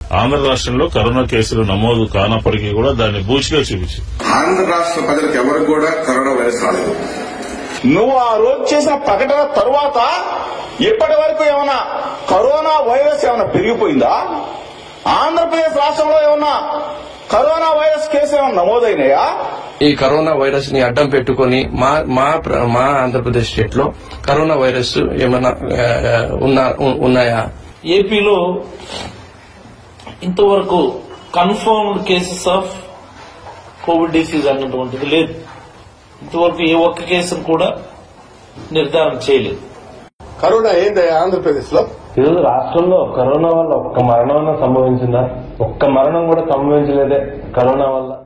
ఆంధ్ర రాష్ట్రంలో కరోనా కేసులు నమోదు కానప్పటికీ కూడా దాన్ని బూచిగా చూపించింది ఆంధ్ర రాష్ట్ర ప్రజలకు ఎవరికి కూడా కరోనా వైరస్ రాలేదు నువ్వు ఆ రోజు చేసిన ప్రకటన తరువాత ఇప్పటి వరకు ఏమైనా కరోనా వైరస్ ఏమైనా పెరిగిపోయిందా ఆంధ్రప్రదేశ్ రాష్ట్రంలో ఏమన్నా కరోనా వైరస్ కేసు ఏమైనా నమోదైనాయా ఈ కరోనా వైరస్ ని అడ్డం పెట్టుకొని మా మా ప్ర- మా ఆంధ్రప్రదేశ్ స్టేట్ లో కరోనా వైరస్ ఏమైనా ఆ, ఉన్నా ఉ- ఉన్నాయా ఏపీలో ఇంతవరకు confirmed cases of COVID disease అన్నటువంటిది లేదు ఇంతవరకు ఏ ఒక్క కేసును కూడా నిర్ధారణ చేయలేదు కరోనా ఏంది ఆంధ్రప్రదేశ్ లో ఈరోజు రాష్ట్రంలో కరోనా వల్ల ఒక్క మరణం సంభవించిందా ఒక్క మరణం కూడా సంభవించలేదే కరోనా వల్ల